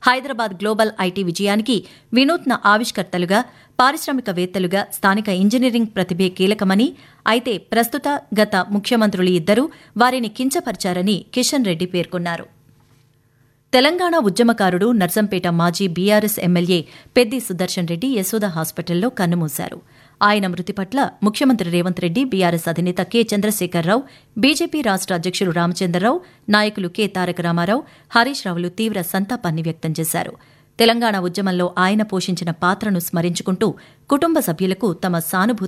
Hyderabad global IT విజయానికి వినూత్న ఆవిష్కర్తలుగా పారిశ్రామికవేత్తలుగా స్థానిక ఇంజనీరింగ్ ప్రతిభే కీలకమని అయితే ప్రస్తుత గత ముఖ్యమంత్రులు ఇద్దరూ వారిని కించపరిచారని కిషన్ రెడ్డి పేర్కొన్నారు తెలంగాణ ఉద్యమకారుడు నర్సంపేట మాజీ బీఆర్ఎస్ ఎమ్మెల్యే పెద్ది సుదర్శన్ రెడ్డి యశోద హాస్పిటల్లో కన్నుమూశారు ఆయన మృతి పట్ల ముఖ్యమంత్రి రేవంత్ రెడ్డి బీఆర్ఎస్ అధినేత కె చంద్రశేఖరరావు బీజేపీ రాష్ట అధ్యక్షుడు రామచంద్రరావు నాయకులు కె తారక రామారావు హరీష్ రావులు తీవ్ర సంతాపాన్ని వ్యక్తం చేశారు తెలంగాణ ఉద్యమంలో ఆయన పోషించిన పాత్రను స్మరించుకుంటూ కుటుంబ సభ్యులకు తమ సానుభూతి